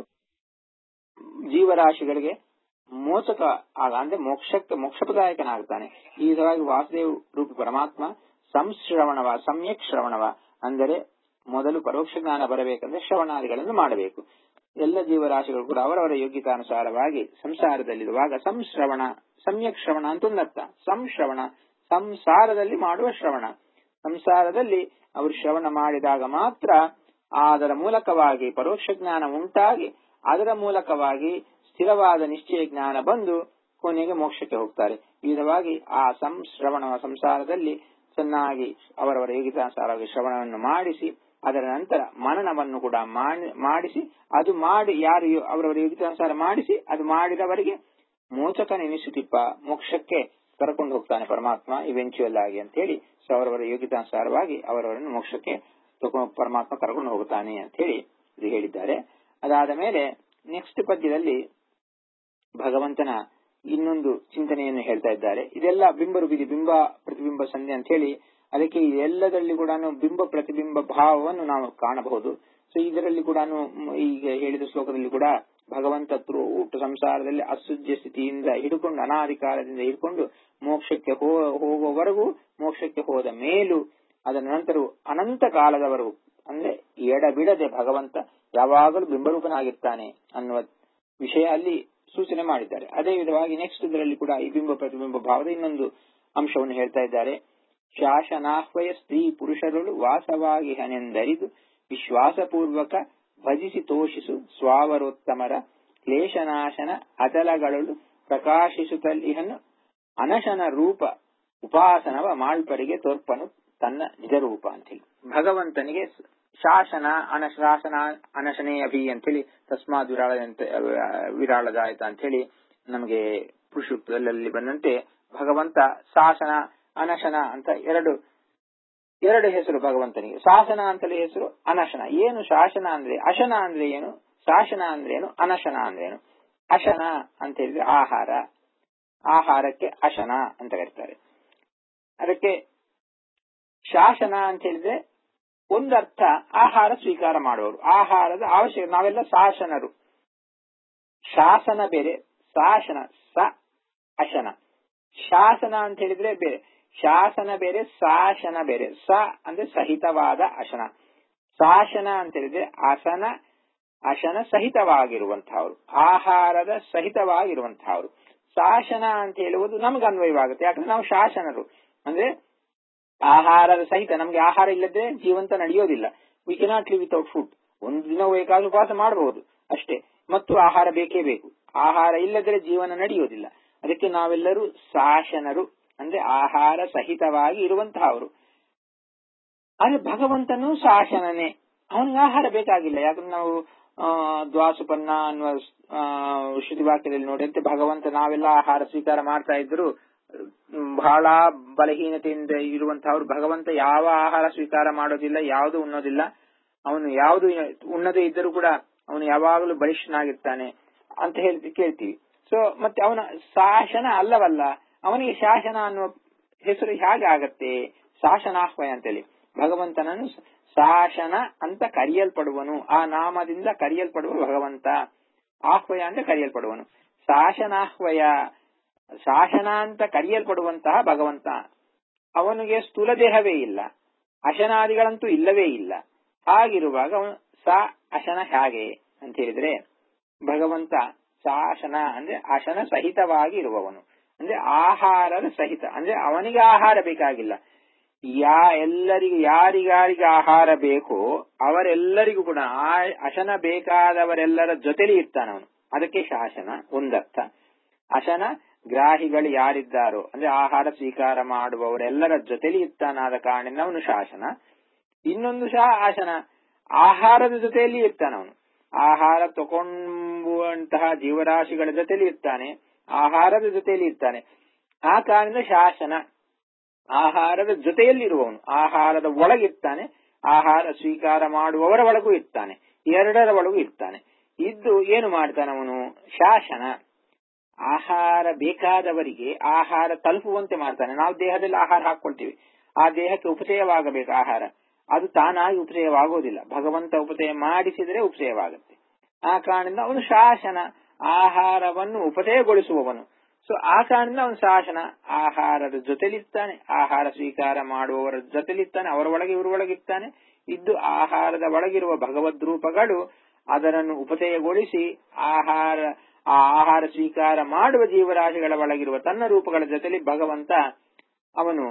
ಜೀವರಾಶಿಗಳಿಗೆ ಮೋಚಕ ಆಗ ಅಂದ್ರೆ ಮೋಕ್ಷಕ್ಕೆ ಮೋಕ್ಷಪ್ರದಾಯಕನಾಗ್ತಾನೆ ಈ ವಿಧವಾಗಿ ವಾಸುದೇವ ರೂಪ ಪರಮಾತ್ಮ ಸಂಶ್ರವಣವ ಸಮ್ಯಕ್ ಶ್ರವಣವ ಅಂದರೆ ಮೊದಲು ಪರೋಕ್ಷ ಜ್ಞಾನ ಬರಬೇಕಂದ್ರೆ ಶ್ರವಣಾದಿಗಳನ್ನು ಮಾಡಬೇಕು ಎಲ್ಲ ಜೀವರಾಶಿಗಳು ಕೂಡ ಅವರವರ ಯೋಗ್ಯತಾನುಸಾರವಾಗಿ ಸಂಸಾರದಲ್ಲಿರುವಾಗ ಸಂಶ್ರವಣ ಸಮ್ಯಕ್ ಶ್ರವಣ ಅಂತ ಒಂದರ್ಥ ಸಂಶ್ರವಣ ಸಂಸಾರದಲ್ಲಿ ಮಾಡುವ ಶ್ರವಣ ಸಂಸಾರದಲ್ಲಿ ಅವರು ಶ್ರವಣ ಮಾಡಿದಾಗ ಮಾತ್ರ ಅದರ ಮೂಲಕವಾಗಿ ಪರೋಕ್ಷ ಜ್ಞಾನ ಉಂಟಾಗಿ ಅದರ ಮೂಲಕವಾಗಿ ಸ್ಥಿರವಾದ ನಿಶ್ಚಯ ಜ್ಞಾನ ಬಂದು ಕೊನೆಗೆ ಮೋಕ್ಷಕ್ಕೆ ಹೋಗ್ತಾರೆ ಈ ವಿಧವಾಗಿ ಆ ಸಂಶ್ರವಣ ಸಂಸಾರದಲ್ಲಿ ಚೆನ್ನಾಗಿ ಅವರವರ ಯೋಗಿತಾನುಸಾರವಾಗಿ ಶ್ರವಣವನ್ನು ಮಾಡಿಸಿ ಅದರ ನಂತರ ಮನನವನ್ನು ಕೂಡ ಮಾಡಿಸಿ ಅದು ಮಾಡಿ ಯಾರು ಅವರವರ ಯೋಗಿತಾನುಸಾರ ಮಾಡಿಸಿ ಅದು ಮಾಡಿದವರಿಗೆ ಮೋಚಕ ನೆನೆಸುತ್ತಿಪ್ಪ ಮೋಕ್ಷಕ್ಕೆ ಕರ್ಕೊಂಡು ಹೋಗ್ತಾನೆ ಪರಮಾತ್ಮ ಇವೆಂಚುವಲ್ ಆಗಿ ಅಂತ ಹೇಳಿ ಸೊ ಅವರವರ ಯೋಗಿತಾನುಸಾರವಾಗಿ ಅವರವರನ್ನು ಮೋಕ್ಷಕ್ಕೆ ಪರಮಾತ್ಮ ಕರ್ಕೊಂಡು ಹೋಗುತ್ತಾನೆ ಅಂತ ಹೇಳಿ ಇದು ಹೇಳಿದ್ದಾರೆ ಅದಾದ ಮೇಲೆ ನೆಕ್ಸ್ಟ್ ಪದ್ಯದಲ್ಲಿ ಭಗವಂತನ ಇನ್ನೊಂದು ಚಿಂತನೆಯನ್ನು ಹೇಳ್ತಾ ಇದ್ದಾರೆ ಇದೆಲ್ಲ ಬಿಂಬ ರೂಪಿದೆ ಬಿಂಬ ಪ್ರತಿಬಿಂಬ ಸಂಧಿ ಅಂತ ಹೇಳಿ ಅದಕ್ಕೆ ಎಲ್ಲದರಲ್ಲಿ ಕೂಡ ಬಿಂಬ ಪ್ರತಿಬಿಂಬ ಭಾವವನ್ನು ನಾವು ಕಾಣಬಹುದು ಸೊ ಇದರಲ್ಲಿ ಕೂಡ ಈಗ ಹೇಳಿದ ಶ್ಲೋಕದಲ್ಲಿ ಕೂಡ ಭಗವಂತ ಊಟ ಸಂಸಾರದಲ್ಲಿ ಅಸುಜ್ಯ ಸ್ಥಿತಿಯಿಂದ ಹಿಡ್ಕೊಂಡು ಅನಾದಿ ಕಾಲದಿಂದ ಹಿಡ್ಕೊಂಡು ಮೋಕ್ಷಕ್ಕೆ ಹೋಗುವವರೆಗೂ ಮೋಕ್ಷಕ್ಕೆ ಹೋದ ಮೇಲೂ ಅದರ ನಂತರ ಅನಂತ ಕಾಲದವರೆಗೂ ಅಂದ್ರೆ ಎಡಬಿಡದೆ ಭಗವಂತ ಯಾವಾಗಲೂ ಬಿಂಬರೂಪನಾಗಿರ್ತಾನೆ ಅನ್ನುವ ವಿಷಯ ಅಲ್ಲಿ ಸೂಚನೆ ಮಾಡಿದ್ದಾರೆ ಅದೇ ವಿಧವಾಗಿ ನೆಕ್ಸ್ಟ್ ಇದರಲ್ಲಿ ಕೂಡ ಈ ಬಿಂಬ ಪ್ರತಿಬಿಂಬ ಭಾವದ ಇನ್ನೊಂದು ಅಂಶವನ್ನು ಹೇಳ್ತಾ ಇದ್ದಾರೆ ಶಾಸನಾಹ್ವಯ ಸ್ತ್ರೀ ಪುರುಷರುಳು ವಾಸವಾಗಿ ಹನೆಂದರಿದು ವಿಶ್ವಾಸಪೂರ್ವಕ ಭಜಿಸಿ ತೋಷಿಸು ಸ್ವಾವರೋತ್ತಮರ ಕ್ಲೇಶನಾಶನ ಅಚಲಗಳು ಪ್ರಕಾಶಿಸುತ್ತಲಿಹನು ಅನಶನ ರೂಪ ಉಪಾಸನವ ಮಾಳ್ಪರಿಗೆ ತೋರ್ಪನು ತನ್ನ ನಿಜ ರೂಪ ಅಂತೇಳಿ ಭಗವಂತನಿಗೆ ಶಾಸನ ಅನಶಾಸನ ಅನಶನೇ ಅಭಿ ಅಂತೇಳಿ ತಸ್ಮಾತ್ ವಿರಾಳ ವಿರಾಳದಾಯತ ಅಂತ ಹೇಳಿ ನಮಗೆ ಪುರುಷದಲ್ಲಿ ಬಂದಂತೆ ಭಗವಂತ ಶಾಸನ ಅನಶನ ಅಂತ ಎರಡು ಎರಡು ಹೆಸರು ಭಗವಂತನಿಗೆ ಶಾಸನ ಅಂತಲೇ ಹೆಸರು ಅನಶನ ಏನು ಶಾಸನ ಅಂದ್ರೆ ಅಶನ ಅಂದ್ರೆ ಏನು ಶಾಸನ ಅಂದ್ರೆ ಏನು ಅನಶನ ಅಂದ್ರೆ ಏನು ಅಶನ ಅಂತ ಹೇಳಿದ್ರೆ ಆಹಾರ ಆಹಾರಕ್ಕೆ ಅಶನ ಅಂತ ಕರೀತಾರೆ ಅದಕ್ಕೆ ಶಾಸನ ಅಂತ ಹೇಳಿದ್ರೆ ಒಂದರ್ಥ ಆಹಾರ ಸ್ವೀಕಾರ ಮಾಡುವವರು ಆಹಾರದ ಅವಶ್ಯಕ ನಾವೆಲ್ಲ ಶಾಸನರು ಶಾಸನ ಬೇರೆ ಶಾಸನ ಸ ಅಶನ ಶಾಸನ ಅಂತ ಹೇಳಿದ್ರೆ ಬೇರೆ ಶಾಸನ ಬೇರೆ ಶಾಸನ ಬೇರೆ ಸ ಅಂದ್ರೆ ಸಹಿತವಾದ ಅಶನ ಶಾಸನ ಅಂತ ಹೇಳಿದ್ರೆ ಅಸನ ಅಶನ ಸಹಿತವಾಗಿರುವಂತಹವರು ಆಹಾರದ ಸಹಿತವಾಗಿರುವಂತಹವರು ಶಾಸನ ಅಂತ ಹೇಳುವುದು ನಮ್ಗೆ ಅನ್ವಯವಾಗುತ್ತೆ ಯಾಕಂದ್ರೆ ನಾವು ಶಾಸನರು ಅಂದ್ರೆ ಆಹಾರದ ಸಹಿತ ನಮ್ಗೆ ಆಹಾರ ಇಲ್ಲದೆ ಜೀವಂತ ನಡೆಯೋದಿಲ್ಲ we cannot live without food ಒಂದು ದಿನ ಬೇಕಾದ್ರೂ ಉಪವಾಸ ಮಾಡಬಹುದು ಅಷ್ಟೇ ಮತ್ತು ಆಹಾರ ಬೇಕೇ ಬೇಕು ಆಹಾರ ಇಲ್ಲದ್ರೆ ಜೀವನ ನಡೆಯೋದಿಲ್ಲ ಅದಕ್ಕೆ ನಾವೆಲ್ಲರೂ ಶಾಸನರು ಅಂದ್ರೆ ಆಹಾರ ಸಹಿತವಾಗಿ ಇರುವಂತಹವರು ಆದ್ರೆ ಭಗವಂತನು ಶಾಸನನೇ ಅವನಿಗೆ ಆಹಾರ ಬೇಕಾಗಿಲ್ಲ ಯಾಕಂದ್ರೆ ನಾವು ದ್ವಾಸುಪನ್ನ ಅನ್ನುವ ಶ್ರುತಿ ವಾಕ್ಯದಲ್ಲಿ ನೋಡಿದಂತೆ ಭಗವಂತ ನಾವೆಲ್ಲ ಆಹಾರ ಸ್ವೀಕಾರ ಮಾಡ್ತಾ ಇದ್ರು ಬಹಳ ಬಲಹೀನತೆಯಿಂದ ಇರುವಂತಹವ್ರು ಭಗವಂತ ಯಾವ ಆಹಾರ ಸ್ವೀಕಾರ ಮಾಡೋದಿಲ್ಲ ಯಾವುದು ಉಣ್ಣೋದಿಲ್ಲ ಅವನು ಯಾವುದು ಉಣ್ಣದೇ ಇದ್ದರೂ ಕೂಡ ಅವನು ಯಾವಾಗಲೂ ಬಲಿಷ್ಠನಾಗಿರ್ತಾನೆ ಅಂತ ಹೇಳಿ ಕೇಳ್ತೀವಿ ಸೊ ಮತ್ತೆ ಅವನ ಶಾಸನ ಅಲ್ಲವಲ್ಲ ಅವನಿಗೆ ಶಾಸನ ಅನ್ನುವ ಹೆಸರು ಹೇಗೆ ಆಗತ್ತೆ ಶಾಸನಾಹ್ವಯ ಅಂತೇಳಿ ಭಗವಂತನನ್ನು ಶಾಸನ ಅಂತ ಕರೆಯಲ್ಪಡುವನು ಆ ನಾಮದಿಂದ ಕರೆಯಲ್ಪಡುವ ಭಗವಂತ ಆಹ್ವಯ ಅಂತ ಕರೆಯಲ್ಪಡುವನು ಶಾಸನಾಹ್ವಯ ಶಾಸನ ಅಂತ ಕರೆಯಲ್ಪಡುವಂತಹ ಭಗವಂತ ಅವನಿಗೆ ಸ್ಥೂಲ ದೇಹವೇ ಇಲ್ಲ ಅಶನಾದಿಗಳಂತೂ ಇಲ್ಲವೇ ಇಲ್ಲ ಹಾಗಿರುವಾಗ ಅವನು ಸಾ ಅಶನ ಹೇಗೆ ಅಂತ ಹೇಳಿದ್ರೆ ಭಗವಂತ ಶಾಸನ ಅಂದ್ರೆ ಅಶನ ಸಹಿತವಾಗಿ ಇರುವವನು ಅಂದ್ರೆ ಆಹಾರದ ಸಹಿತ ಅಂದ್ರೆ ಅವನಿಗೆ ಆಹಾರ ಬೇಕಾಗಿಲ್ಲ ಯಾ ಎಲ್ಲರಿಗೂ ಯಾರಿಗಾರಿಗೆ ಆಹಾರ ಬೇಕೋ ಅವರೆಲ್ಲರಿಗೂ ಕೂಡ ಆ ಅಶನ ಬೇಕಾದವರೆಲ್ಲರ ಜೊತೆಲಿ ಇರ್ತಾನವನು ಅದಕ್ಕೆ ಶಾಸನ ಒಂದರ್ಥ ಅಶನ ಗ್ರಾಹಿಗಳು ಯಾರಿದ್ದಾರೋ ಅಂದ್ರೆ ಆಹಾರ ಸ್ವೀಕಾರ ಮಾಡುವವರೆಲ್ಲರ ಜೊತೆಲಿ ಇರ್ತಾನಾದ ಕಾರಣದಿಂದ ಅವನು ಶಾಸನ ಇನ್ನೊಂದು ಶಾ ಆಸನ ಆಹಾರದ ಜೊತೆಯಲ್ಲಿ ಇರ್ತಾನವನು ಆಹಾರ ತಗೊಂಡುವಂತಹ ಜೀವರಾಶಿಗಳ ಜೊತೆಲಿ ಇರ್ತಾನೆ ಆಹಾರದ ಜೊತೆಯಲ್ಲಿ ಇರ್ತಾನೆ ಆ ಕಾರಣದಿಂದ ಶಾಸನ ಆಹಾರದ ಜೊತೆಯಲ್ಲಿರುವವನು ಆಹಾರದ ಒಳಗಿರ್ತಾನೆ ಆಹಾರ ಸ್ವೀಕಾರ ಮಾಡುವವರ ಒಳಗೂ ಇರ್ತಾನೆ ಎರಡರ ಒಳಗೂ ಇರ್ತಾನೆ ಇದ್ದು ಏನು ಮಾಡ್ತಾನೆ ಅವನು ಶಾಸನ ಆಹಾರ ಬೇಕಾದವರಿಗೆ ಆಹಾರ ತಲುಪುವಂತೆ ಮಾಡ್ತಾನೆ ನಾವು ದೇಹದಲ್ಲಿ ಆಹಾರ ಹಾಕೊಳ್ತೀವಿ ಆ ದೇಹಕ್ಕೆ ಉಪಚಯವಾಗಬೇಕು ಆಹಾರ ಅದು ತಾನಾಗಿ ಉಪಚಯವಾಗೋದಿಲ್ಲ ಭಗವಂತ ಉಪಚಯ ಮಾಡಿಸಿದರೆ ಉಪಚಯವಾಗುತ್ತೆ ಆ ಕಾರಣದಿಂದ ಅವನು ಶಾಸನ ಆಹಾರವನ್ನು ಉಪಚಯಗೊಳಿಸುವವನು ಸೊ ಆ ಕಾರಣದಿಂದ ಅವನು ಶಾಸನ ಆಹಾರದ ಜೊತೆಲಿರ್ತಾನೆ ಆಹಾರ ಸ್ವೀಕಾರ ಮಾಡುವವರ ಜೊತೆಲಿರ್ತಾನೆ ಅವರ ಒಳಗೆ ಇವ್ರ ಒಳಗಿರ್ತಾನೆ ಇದ್ದು ಆಹಾರದ ಒಳಗಿರುವ ಭಗವದ್ ರೂಪಗಳು ಅದರನ್ನು ಉಪಚಯಗೊಳಿಸಿ ಆಹಾರ ಆ ಆಹಾರ ಸ್ವೀಕಾರ ಮಾಡುವ ಜೀವರಾಶಿಗಳ ಒಳಗಿರುವ ತನ್ನ ರೂಪಗಳ ಜೊತೆಲಿ ಭಗವಂತ ಅವನು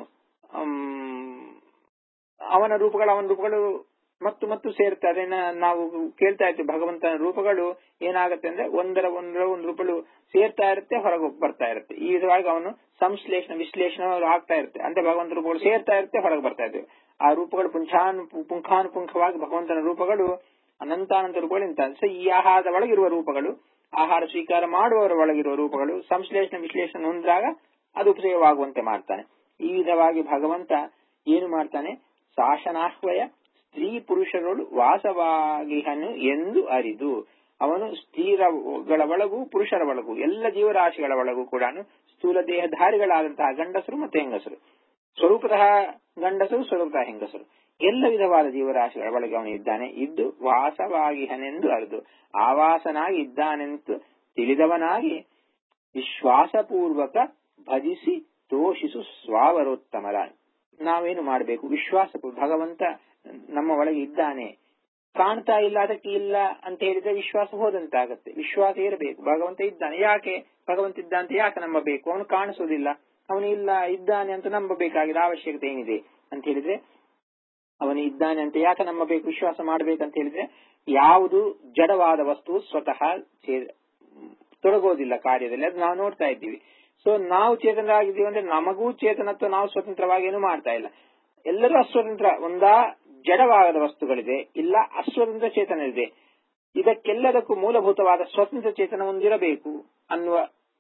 ಅವನ ರೂಪಗಳು ಅವನ ರೂಪಗಳು ಮತ್ತು ಮತ್ತು ಸೇರುತ್ತೆ ಅದನ್ನ ನಾವು ಕೇಳ್ತಾ ಇರ್ತೀವಿ ಭಗವಂತನ ರೂಪಗಳು ಏನಾಗುತ್ತೆ ಅಂದ್ರೆ ಒಂದರ ಒಂದರ ಒಂದು ರೂಪಗಳು ಸೇರ್ತಾ ಇರುತ್ತೆ ಹೊರಗೆ ಬರ್ತಾ ಇರುತ್ತೆ ಈ ವಿಧವಾಗಿ ಅವನು ಸಂಶ್ಲೇಷಣ ವಿಶ್ಲೇಷಣೆ ಆಗ್ತಾ ಇರುತ್ತೆ ಅಂದ್ರೆ ಭಗವಂತನ ರೂಪಗಳು ಸೇರ್ತಾ ಇರುತ್ತೆ ಹೊರಗೆ ಬರ್ತಾ ಇರ್ತವೆ ಆ ರೂಪಗಳು ಪುಂಖಾನು ಪುಂಖಾನುಪುಂಖವಾಗಿ ಭಗವಂತನ ರೂಪಗಳು ಅನಂತಾನಂತ ರೂಪಗಳು ಇಂತ ಸೊ ಈ ಆಹಾರದ ಒಳಗಿರುವ ರೂಪಗಳು ಆಹಾರ ಸ್ವೀಕಾರ ಮಾಡುವವರ ಒಳಗಿರುವ ರೂಪಗಳು ಸಂಶ್ಲೇಷಣೆ ವಿಶ್ಲೇಷಣೆ ಹೊಂದಿದಾಗ ಅದು ಉಪಯೋಗವಾಗುವಂತೆ ಮಾಡ್ತಾನೆ ಈ ವಿಧವಾಗಿ ಭಗವಂತ ಏನು ಮಾಡ್ತಾನೆ ಶಾಸನಾಹ್ವಯ ಸ್ತ್ರೀ ಪುರುಷರು ವಾಸವಾಗಿಹನು ಎಂದು ಅರಿದು ಅವನು ಸ್ತ್ರೀರಗಳ ಒಳಗೂ ಪುರುಷರ ಒಳಗೂ ಎಲ್ಲ ಜೀವರಾಶಿಗಳ ಒಳಗೂ ಕೂಡ ಸ್ಥೂಲ ದೇಹಧಾರಿಗಳಾದಂತಹ ಗಂಡಸರು ಮತ್ತು ಹೆಂಗಸರು ಸ್ವರೂಪತಃ ಗಂಡಸರು ಸ್ವರೂಪತಃ ಹೆಂಗಸರು ಎಲ್ಲ ವಿಧವಾದ ಜೀವರಾಶಿಗಳ ಒಳಗೆ ಅವನು ಇದ್ದಾನೆ ಇದ್ದು ವಾಸವಾಗಿಹನೆಂದು ಅರಿದು ಆವಾಸನಾಗಿ ಇದ್ದಾನೆಂದು ತಿಳಿದವನಾಗಿ ವಿಶ್ವಾಸಪೂರ್ವಕ ಭಜಿಸಿ ತೋಷಿಸು ಸ್ವಾವರೋತ್ತಮರ ನಾವೇನು ಮಾಡಬೇಕು ವಿಶ್ವಾಸ ಭಗವಂತ ನಮ್ಮ ಒಳಗೆ ಇದ್ದಾನೆ ಕಾಣ್ತಾ ಇಲ್ಲ ಅದಕ್ಕೆ ಇಲ್ಲ ಅಂತ ಹೇಳಿದ್ರೆ ವಿಶ್ವಾಸ ಹೋದಂತಾಗತ್ತೆ ವಿಶ್ವಾಸ ಇರಬೇಕು ಭಗವಂತ ಇದ್ದಾನೆ ಯಾಕೆ ಭಗವಂತ ಇದ್ದ ಅಂತ ಯಾಕೆ ನಂಬಬೇಕು ಅವನು ಕಾಣಿಸೋದಿಲ್ಲ ಅವನು ಇಲ್ಲ ಇದ್ದಾನೆ ಅಂತ ನಂಬಬೇಕಾಗಿರೋ ಅವಶ್ಯಕತೆ ಏನಿದೆ ಅಂತ ಹೇಳಿದ್ರೆ ಅವನು ಇದ್ದಾನೆ ಅಂತ ಯಾಕೆ ನಮ್ಮ ಬೇಕು ವಿಶ್ವಾಸ ಮಾಡಬೇಕಂತ ಹೇಳಿದ್ರೆ ಯಾವುದು ಜಡವಾದ ವಸ್ತು ಸ್ವತಃ ಚೇ- ತೊಡಗೋದಿಲ್ಲ ಕಾರ್ಯದಲ್ಲಿ ಅದು ನಾವು ನೋಡ್ತಾ ಇದ್ದೀವಿ ಸೊ ನಾವು ಚೇತನರಾಗಿದ್ದೀವಿ ಅಂದ್ರೆ ನಮಗೂ ಚೇತನತ್ವ ನಾವು ಸ್ವತಂತ್ರವಾಗಿ ಏನು ಮಾಡ್ತಾ ಇಲ್ಲ ಎಲ್ಲರೂ ಅಸ್ವತಂತ್ರ ಒಂದಾ ಜಡವಾದ ವಸ್ತುಗಳಿದೆ ಇಲ್ಲ ಅಸ್ವತಂತ್ರ ಚೇತನ ಇದೆ ಇದಕ್ಕೆಲ್ಲದಕ್ಕೂ ಮೂಲಭೂತವಾದ ಸ್ವತಂತ್ರ ಚೇತನ ಹೊಂದಿರಬೇಕು ಅನ್ನುವ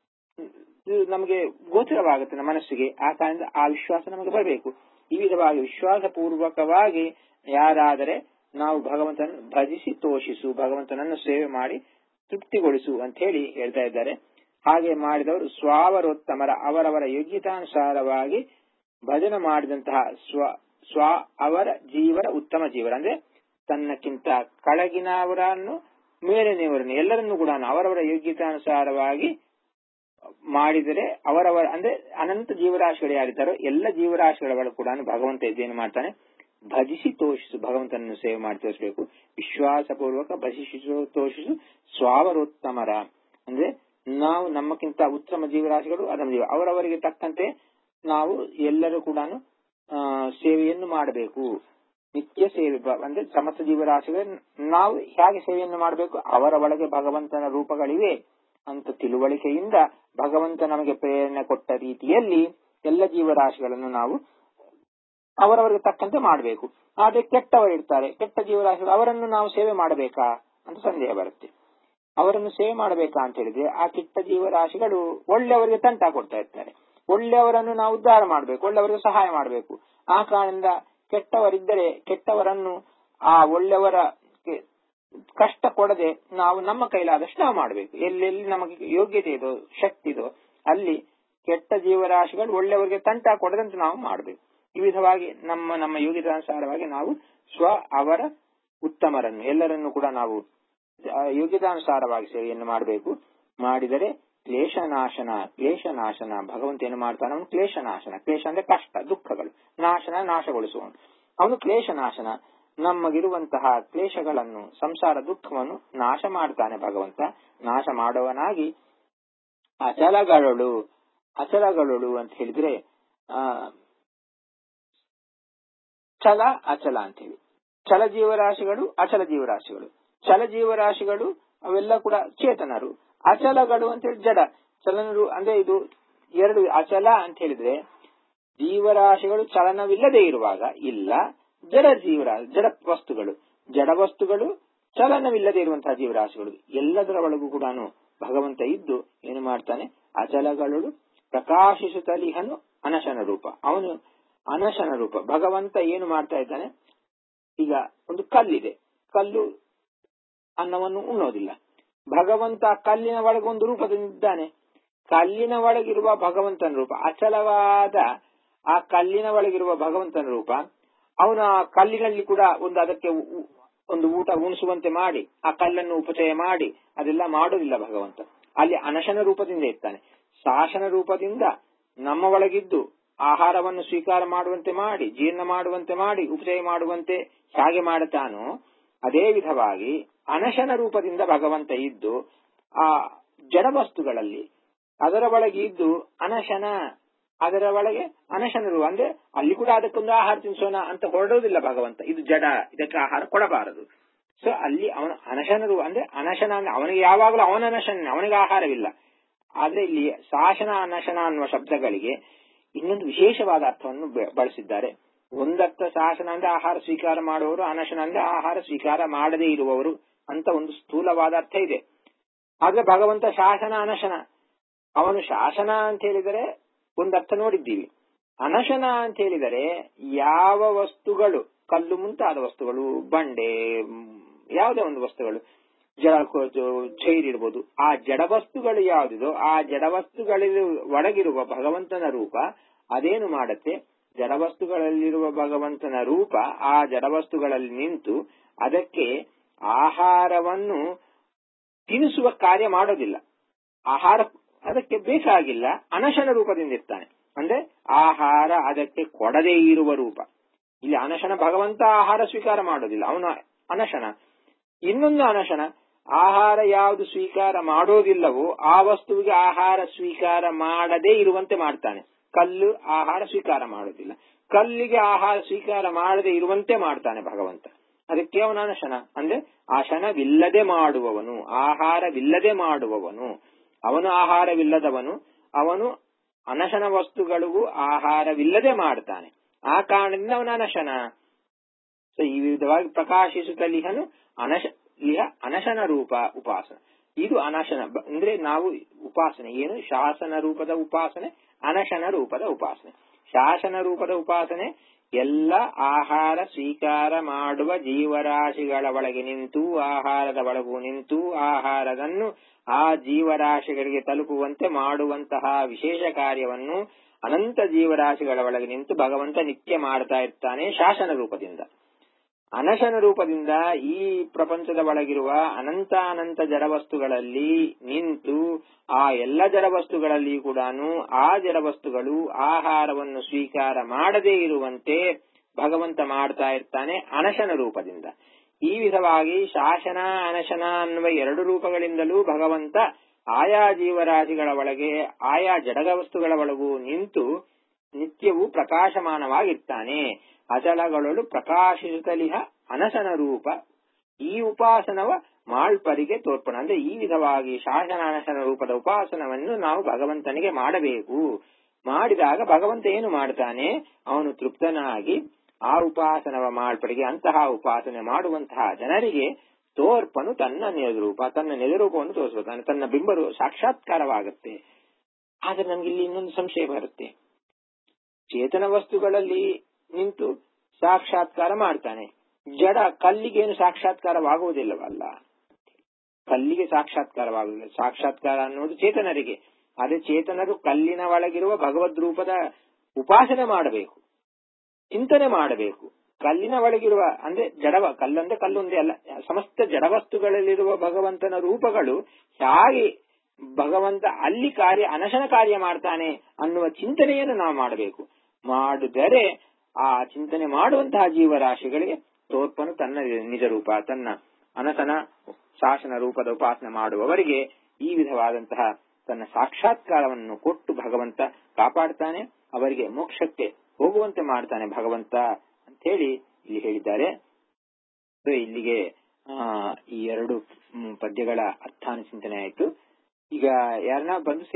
ಇದು ನಮಗೆ ಗೋಚರವಾಗುತ್ತೆ ನಮ್ಮ ಮನಸ್ಸಿಗೆ ಆ ಕಾರಣದಿಂದ ಆ ವಿಶ್ವಾಸ ನಮಗೆ ಬರಬೇಕು ಈ ವಿಧವಾಗಿ ವಿಶ್ವಾಸ ಪೂರ್ವಕವಾಗಿ ಯಾರಾದರೆ ನಾವು ಭಗವಂತನ ಭಜಿಸಿ ತೋಷಿಸು ಭಗವಂತನನ್ನು ಸೇವೆ ಮಾಡಿ ತೃಪ್ತಿಗೊಳಿಸು ಅಂತ ಹೇಳಿ ಹೇಳ್ತಾ ಇದ್ದಾರೆ ಹಾಗೆ ಮಾಡಿದವರು ಸ್ವಾವರೋತ್ತಮರ ಅವರವರ ಯೋಗ್ಯತಾನುಸಾರವಾಗಿ ಭಜನೆ ಮಾಡಿದಂತಹ ಸ್ವ ಸ್ವ ಅವರ ಜೀವನ ಉತ್ತಮ ಜೀವನ ಅಂದ್ರೆ ತನ್ನಕ್ಕಿಂತ ಕೆಳಗಿನವರನ್ನು ಮೇಲಿನವರನ್ನು ಎಲ್ಲರನ್ನೂ ಕೂಡ ಅವರವರ ಯೋಗ್ಯತಾನುಸಾರವಾಗಿ ಮಾಡಿದರೆ ಅವರವರ ಅಂದ್ರೆ ಅನಂತ ಜೀವರಾಶಿಗಳು ಯಾರಿದ್ದಾರೋ ಎಲ್ಲ ಜೀವರಾಶಿಗಳ ಒಳಗೆ ಕೂಡ ಭಗವಂತ ಇದ್ದೇನು ಮಾಡ್ತಾನೆ ಭಜಿಸಿ ತೋಷಿಸು ಭಗವಂತನನ್ನು ಸೇವೆ ಮಾಡಿ ತೋರಿಸಬೇಕು ವಿಶ್ವಾಸಪೂರ್ವಕ ಭಜಿಸಿ ತೋಷಿಸು ಸ್ವಾವರೋತ್ತಮರ ಅಂದ್ರೆ ನಾವು ನಮ್ಮಕ್ಕಿಂತ ಉತ್ತಮ ಜೀವರಾಶಿಗಳು ಅದರ ಜೀವ ಅವರವರಿಗೆ ತಕ್ಕಂತೆ ನಾವು ಎಲ್ಲರೂ ಕೂಡ ಸೇವೆಯನ್ನು ಮಾಡಬೇಕು ನಿತ್ಯ ಸೇವೆ ಬ- ಅಂದ್ರೆ ಸಮಸ್ತ ಜೀವರಾಶಿಗಳು ನಾವು ಹೇಗೆ ಸೇವೆಯನ್ನು ಮಾಡಬೇಕು ಅವರ ಒಳಗೆ ಭಗವಂತನ ರೂಪಗಳಿವೆ ಅಂತ ತಿಳುವಳಿಕೆಯಿಂದ ಭಗವಂತ ನಮಗೆ ಪ್ರೇರಣೆ ಕೊಟ್ಟ ರೀತಿಯಲ್ಲಿ ಎಲ್ಲ ಜೀವರಾಶಿಗಳನ್ನು ನಾವು ಅವರವರಿಗೆ ತಕ್ಕಂತೆ ಮಾಡಬೇಕು ಆದ್ರೆ ಕೆಟ್ಟವರು ಇರ್ತಾರೆ ಕೆಟ್ಟ ಜೀವರಾಶಿಗಳು ಅವರನ್ನು ನಾವು ಸೇವೆ ಮಾಡಬೇಕಾ ಅಂತ ಸಂದೇಹ ಬರುತ್ತೆ ಅವರನ್ನು ಸೇವೆ ಮಾಡಬೇಕಾ ಅಂತ ಹೇಳಿದ್ರೆ ಆ ಕೆಟ್ಟ ಜೀವರಾಶಿಗಳು ಒಳ್ಳೆಯವರಿಗೆ ತಂಟ ಕೊಡ್ತಾ ಇರ್ತಾರೆ ಒಳ್ಳೆಯವರನ್ನು ನಾವು ಉದ್ಧಾರ ಮಾಡಬೇಕು ಒಳ್ಳೆಯವರಿಗೆ ಸಹಾಯ ಮಾಡಬೇಕು ಆ ಕಾರಣದಿಂದ ಕೆಟ್ಟವರಿದ್ದರೆ ಕೆಟ್ಟವರನ್ನು ಆ ಒಳ್ಳೆಯವರ ಕೆ- ಕಷ್ಟ ಕೊಡದೆ ನಾವು ನಮ್ಮ ಕೈಲಾದಷ್ಟು ನಾವು ಮಾಡಬೇಕು ಎಲ್ಲೆಲ್ಲಿ ನಮಗೆ ಯೋಗ್ಯತೆ ಇದೋ ಶಕ್ತಿ ಇದೋ ಅಲ್ಲಿ ಕೆಟ್ಟ ಜೀವರಾಶಿಗಳು ಒಳ್ಳೆಯವರಿಗೆ ತಂಟ ಕೊಡದಂತೆ ನಾವು ಮಾಡಬೇಕು ಈ ವಿಧವಾಗಿ ನಮ್ಮ ನಮ್ಮ ಯೋಗ್ಯತಾನುಸಾರವಾಗಿ ನಾವು ಸ್ವ ಅವರ ಉತ್ತಮರನ್ನು ಎಲ್ಲರನ್ನು ಕೂಡ ನಾವು ಆ, ಯೋಗ್ಯತಾನುಸಾರವಾಗಿ ಸೇವೆಯನ್ನು ಮಾಡಬೇಕು ಮಾಡಿದರೆ ಕ್ಲೇಶನಾಶನ ಕ್ಲೇಶನಾಶನ ಭಗವಂತ ಏನು ಮಾಡ್ತಾನೆ ಅವನು ಕ್ಲೇಶನಾಶನ ಕ್ಲೇಶ ಅಂದ್ರೆ ಕಷ್ಟ ದುಃಖಗಳು ನಾಶನ ನಾಶಗೊಳಿಸುವವನು ಅವನು ಕ್ಲೇಶನಾಶನ ನಮಗಿರುವಂತಹ ಕ್ಲೇಶಗಳನ್ನು ಸಂಸಾರ ದುಃಖವನ್ನು ನಾಶ ಮಾಡ್ತಾನೆ ಭಗವಂತ ನಾಶ ಮಾಡುವನಾಗಿ ಅಚಲಗಳು ಅಚಲಗಳು ಅಂತ ಹೇಳಿದ್ರೆ ಆ ಚಲ ಅಚಲ ಅಂತ ಹೇಳಿ ಚಲ ಜೀವರಾಶಿಗಳು ಅಚಲ ಜೀವರಾಶಿಗಳು ಚಲ ಜೀವರಾಶಿಗಳು ಅವೆಲ್ಲ ಕೂಡ ಚೇತನರು ಅಚಲಗಳು ಅಂತ ಹೇಳಿ ಜಡ ಚಲನರು ಅಂದ್ರೆ ಇದು ಎರಡು ಅಚಲ ಅಂತ ಹೇಳಿದ್ರೆ ಜೀವರಾಶಿಗಳು ಚಲನವಿಲ್ಲದೆ ಇರುವಾಗ ಇಲ್ಲ ಜಡ ಜೀವರಾ ಜಡ ವಸ್ತುಗಳು ಜಡ ವಸ್ತುಗಳು ಚಲನವಿಲ್ಲದೆ ಇರುವಂತಹ ಜೀವರಾಶಿಗಳು ಎಲ್ಲದರ ಒಳಗೂ ಕೂಡ ಭಗವಂತ ಇದ್ದು ಏನು ಮಾಡ್ತಾನೆ ಅಚಲಗಳು ಪ್ರಕಾಶಿಸುತ್ತಲಿಹನು ಅನಶನ ರೂಪ ಅವನು ಅನಶನ ರೂಪ ಭಗವಂತ ಏನು ಮಾಡ್ತಾ ಇದ್ದಾನೆ ಈಗ ಒಂದು ಕಲ್ಲಿದೆ ಕಲ್ಲು ಅನ್ನವನ್ನು ಉಣ್ಣೋದಿಲ್ಲ ಭಗವಂತ ಕಲ್ಲಿನ ಒಳಗೆ ಒಂದು ರೂಪದಿಂದಿದ್ದಾನೆ ಕಲ್ಲಿನ ಒಳಗಿರುವ ಭಗವಂತನ ರೂಪ ಅಚಲವಾದ ಆ ಕಲ್ಲಿನ ಒಳಗಿರುವ ಭಗವಂತನ ರೂಪ ಅವನ ಆ ಕಲ್ಲಿನಲ್ಲಿ ಕೂಡ ಒಂದು ಅದಕ್ಕೆ ಉ- ಉ- ಒಂದು ಊಟ ಉಣಿಸುವಂತೆ ಮಾಡಿ ಆ ಕಲ್ಲನ್ನು ಉಪಚಯ ಮಾಡಿ ಅದೆಲ್ಲ ಮಾಡೋದಿಲ್ಲ ಭಗವಂತ ಅಲ್ಲಿ ಅನಶನ ರೂಪದಿಂದ ಇರ್ತಾನೆ ಶಾಸನ ರೂಪದಿಂದ ನಮ್ಮ ಒಳಗಿದ್ದು ಆಹಾರವನ್ನು ಸ್ವೀಕಾರ ಮಾಡುವಂತೆ ಮಾಡಿ ಜೀರ್ಣ ಮಾಡುವಂತೆ ಮಾಡಿ ಉಪಚಯ ಮಾಡುವಂತೆ ಹೇಗೆ ಮಾಡುತ್ತಾನೋ ಅದೇ ವಿಧವಾಗಿ ಅನಶನ ರೂಪದಿಂದ ಭಗವಂತ ಇದ್ದು ಆ ಜಡ ವಸ್ತುಗಳಲ್ಲಿ ಅದರ ಒಳಗೆ ಇದ್ದು ಅನಶನ ಅದರ ಒಳಗೆ ಅನಶನ ರೂಪ ಅಂದ್ರೆ ಅಲ್ಲಿ ಕೂಡ ಅದಕ್ಕೊಂದು ಆಹಾರ ತಿನ್ಸೋಣ ಅಂತ ಹೊರಡೋದಿಲ್ಲ ಭಗವಂತ ಇದು ಜಡ ಇದಕ್ಕೆ ಆಹಾರ ಕೊಡಬಾರದು ಸೊ ಅಲ್ಲಿ ಅವನ ಅನಶನ ರೂಪ ಅಂದ್ರೆ ಅನಶನ ಅಂದ್ರೆ ಅವನಿಗೆ ಯಾವಾಗಲೂ ಅವನ ಅನಶನ ಅವನಿಗೆ ಆಹಾರವಿಲ್ಲ ಆದ್ರೆ ಇಲ್ಲಿ ಶಾಸನ ಅನಶನ ಅನ್ನುವ ಶಬ್ದಗಳಿಗೆ ಇನ್ನೊಂದು ವಿಶೇಷವಾದ ಅರ್ಥವನ್ನು ಬೆ- ಬಳಸಿದ್ದಾರೆ ಒಂದರ್ಥ ಶಾಸನ ಅಂದ್ರೆ ಆಹಾರ ಸ್ವೀಕಾರ ಮಾಡುವವರು ಅನಶನ ಅಂದ್ರೆ ಆಹಾರ ಸ್ವೀಕಾರ ಮಾಡದೇ ಇರುವವರು ಅಂತ ಒಂದು ಸ್ಥೂಲವಾದ ಅರ್ಥ ಇದೆ ಆದ್ರೆ ಭಗವಂತ ಶಾಸನ ಅನಶನ ಅವನು ಶಾಸನ ಅಂತ ಹೇಳಿದರೆ ಒಂದು ಅರ್ಥ ನೋಡಿದ್ದೀವಿ ಅನಶನ ಅಂತ ಹೇಳಿದರೆ ಯಾವ ವಸ್ತುಗಳು ಕಲ್ಲು ಮುಂತಾದ ವಸ್ತುಗಳು ಬಂಡೆ ಮ್, ಯಾವುದೇ ಒಂದು ವಸ್ತುಗಳು ಜಡ ಚೈರಿರ್ಬೋದು ಆ ಜಡ ವಸ್ತುಗಳು ಯಾವುದಿದೋ ಆ ಜಡ ವಸ್ತುಗಳಲ್ಲಿ ಒಳಗಿರುವ ಭಗವಂತನ ರೂಪ ಅದೇನು ಮಾಡತ್ತೆ ಜಡವಸ್ತುಗಳಲ್ಲಿರುವ ಭಗವಂತನ ರೂಪ ಆ ಜಡವಸ್ತುಗಳಲ್ಲಿ ನಿಂತು ಅದಕ್ಕೆ ಆಹಾರವನ್ನು ತಿನ್ನಿಸುವ ಕಾರ್ಯ ಮಾಡೋದಿಲ್ಲ ಆಹಾರ ಅದಕ್ಕೆ ಬೇಕಾಗಿಲ್ಲ ಅನಶನ ರೂಪದಿಂದ ಇರ್ತಾನೆ ಅಂದ್ರೆ ಆಹಾರ ಅದಕ್ಕೆ ಕೊಡದೇ ಇರುವ ರೂಪ ಇಲ್ಲಿ ಅನಶನ ಭಗವಂತ ಆಹಾರ ಸ್ವೀಕಾರ ಮಾಡೋದಿಲ್ಲ ಅವನು ಅನಶನ ಇನ್ನೊಂದು ಅನಶನ ಆಹಾರ ಯಾವುದು ಸ್ವೀಕಾರ ಮಾಡೋದಿಲ್ಲವೋ ಆ ವಸ್ತುವಿಗೆ ಆಹಾರ ಸ್ವೀಕಾರ ಮಾಡದೇ ಇರುವಂತೆ ಮಾಡ್ತಾನೆ ಕಲ್ಲು ಆಹಾರ ಸ್ವೀಕಾರ ಮಾಡೋದಿಲ್ಲ ಕಲ್ಲಿಗೆ ಆಹಾರ ಸ್ವೀಕಾರ ಮಾಡದೆ ಇರುವಂತೆ ಮಾಡ್ತಾನೆ ಭಗವಂತ ಅದಕ್ಕೆ ಅವನ ಅನಶನ ಅಂದ್ರೆ ಅಶನವಿಲ್ಲದೆ ಮಾಡುವವನು ಆಹಾರವಿಲ್ಲದೆ ಮಾಡುವವನು ಅವನು ಆಹಾರವಿಲ್ಲದವನು ಅವನು ಅನಶನ ವಸ್ತುಗಳಿಗೂ ಆಹಾರವಿಲ್ಲದೆ ಮಾಡ್ತಾನೆ ಆ ಕಾರಣದಿಂದ ಅವನ ಅನಶನ ಸೊ ಈ ವಿಧವಾಗಿ ಪ್ರಕಾಶಿಸುತ್ತಲಿಹನು ಅನಶ ಇಹ ಅನಶನ ರೂಪ ಉಪಾಸನ ಇದು ಅನಶನ ಬ- ಅಂದ್ರೆ ನಾವು ಉಪಾಸನೆ ಏನು ಶಾಸನ ರೂಪದ ಉಪಾಸನೆ ಅನಶನ ರೂಪದ ಉಪಾಸನೆ ಶಾಸನ ರೂಪದ ಉಪಾಸನೆ ಎಲ್ಲ ಆಹಾರ ಸ್ವೀಕಾರ ಮಾಡುವ ಜೀವರಾಶಿಗಳ ಒಳಗೆ ನಿಂತು ಆಹಾರದ ಒಳಗೂ ನಿಂತು ಆಹಾರದನ್ನು ಆ ಜೀವರಾಶಿಗಳಿಗೆ ತಲುಪುವಂತೆ ಮಾಡುವಂತಹ ವಿಶೇಷ ಕಾರ್ಯವನ್ನು ಅನಂತ ಜೀವರಾಶಿಗಳ ಒಳಗೆ ನಿಂತು ಭಗವಂತ ನಿತ್ಯ ಮಾಡ್ತಾ ಇರ್ತಾನೆ ಶಾಸನ ರೂಪದಿಂದ ಅನಶನ ರೂಪದಿಂದ ಈ ಪ್ರಪಂಚದ ಒಳಗಿರುವ ಅನಂತ ಅನಂತ ಜಡವಸ್ತುಗಳಲ್ಲಿ ನಿಂತು ಆ ಎಲ್ಲ ಜಡವಸ್ತುಗಳಲ್ಲಿ ಕೂಡ ಆ ಜಡವಸ್ತುಗಳು ಆಹಾರವನ್ನು ಸ್ವೀಕಾರ ಮಾಡದೇ ಇರುವಂತೆ ಭಗವಂತ ಮಾಡ್ತಾ ಇರ್ತಾನೆ ಅನಶನ ರೂಪದಿಂದ ಈ ವಿಧವಾಗಿ ಶಾಸನ ಅನಶನ ಅನ್ನುವ ಎರಡು ರೂಪಗಳಿಂದಲೂ ಭಗವಂತ ಆಯಾ ಜೀವರಾಶಿಗಳ ಒಳಗೆ ಆಯಾ ಜಡಗ ವಸ್ತುಗಳ ಒಳಗೂ ನಿಂತು ನಿತ್ಯವೂ ಪ್ರಕಾಶಮಾನವಾಗಿರ್ತಾನೆ ಅಚಲಗಳಳು ಪ್ರಕಾಶಿಸುತ್ತಲಿಹ ಅನಶನ ರೂಪ ಈ ಉಪಾಸನವ ಮಾಳ್ಪರಿಗೆ ತೋರ್ಪಣ ಅಂದ್ರೆ ಈ ವಿಧವಾಗಿ ಶಾಸನ ಅನಶನ ರೂಪದ ಉಪಾಸನವನ್ನು ನಾವು ಭಗವಂತನಿಗೆ ಮಾಡಬೇಕು ಮಾಡಿದಾಗ ಭಗವಂತ ಏನು ಮಾಡ್ತಾನೆ ಅವನು ತೃಪ್ತನಾಗಿ ಆ ಉಪಾಸನವ ಮಾಳ್ಪರಿಗೆ ಅಂತಹ ಉಪಾಸನೆ ಮಾಡುವಂತಹ ಜನರಿಗೆ ತೋರ್ಪನು ತನ್ನ ನಿಜರೂಪ ತನ್ನ ನಿಜರೂಪವನ್ನು ತೋರಿಸುತ್ತಾನೆ ತನ್ನ ಬಿಂಬರು ಸಾಕ್ಷಾತ್ಕಾರವಾಗುತ್ತೆ ಆದ್ರೆ ನಮ್ಗೆ ಇಲ್ಲಿ ಇನ್ನೊಂದು ಸಂಶಯ ಬರುತ್ತೆ ಚೇತನ ವಸ್ತುಗಳಲ್ಲಿ ನಿಂತು ಸಾಕ್ಷಾತ್ಕಾರ ಮಾಡ್ತಾನೆ ಜಡ ಕಲ್ಲಿಗೇನು ಸಾಕ್ಷಾತ್ಕಾರವಾಗುವುದಿಲ್ಲವಲ್ಲ ಕಲ್ಲಿಗೆ ಸಾಕ್ಷಾತ್ಕಾರವಾಗುವುದಿಲ್ಲ ಸಾಕ್ಷಾತ್ಕಾರ ಅನ್ನುವುದು ಚೇತನರಿಗೆ ಅದೇ ಚೇತನರು ಕಲ್ಲಿನ ಒಳಗಿರುವ ಭಗವದ್ ರೂಪದ ಉಪಾಸನೆ ಮಾಡಬೇಕು ಚಿಂತನೆ ಮಾಡಬೇಕು ಕಲ್ಲಿನ ಒಳಗಿರುವ ಅಂದ್ರೆ ಜಡವ ಕಲ್ಲಂದ್ರೆ ಕಲ್ಲೊಂದೇ ಅಲ್ಲ ಸಮಸ್ತ ಜಡವಸ್ತುಗಳಲ್ಲಿರುವ ಭಗವಂತನ ರೂಪಗಳು ಹೇಗೆ ಭಗವಂತ ಅಲ್ಲಿ ಕಾರ್ಯ ಅನಶನ ಕಾರ್ಯ ಮಾಡ್ತಾನೆ ಅನ್ನುವ ಚಿಂತನೆಯನ್ನು ನಾವು ಮಾಡಬೇಕು ಮಾಡಿದರೆ ಆ ಚಿಂತನೆ ಮಾಡುವಂತಹ ಜೀವರಾಶಿಗಳಿಗೆ ತೋರ್ಪನು ತನ್ನ ನಿಜ ರೂಪ ತನ್ನ ಅನಸನ ಶಾಸನ ರೂಪದ ಉಪಾಸನೆ ಮಾಡುವವರಿಗೆ ಈ ವಿಧವಾದಂತಹ ತನ್ನ ಸಾಕ್ಷಾತ್ಕಾರವನ್ನು ಕೊಟ್ಟು ಭಗವಂತ ಕಾಪಾಡ್ತಾನೆ ಅವರಿಗೆ ಮೋಕ್ಷಕ್ಕೆ ಹೋಗುವಂತೆ ಮಾಡ್ತಾನೆ ಭಗವಂತ ಅಂತ ಹೇಳಿ ಇಲ್ಲಿ ಹೇಳಿದ್ದಾರೆ ಸೊ ಇಲ್ಲಿಗೆ ಆ, ಈ ಎರಡು ಹ್ಮ್, ಪದ್ಯಗಳ ಅರ್ಥಾನುಚಿಂತನೆ ಆಯಿತು ಈಗ ಯಾರನ್ನ ಬಂದು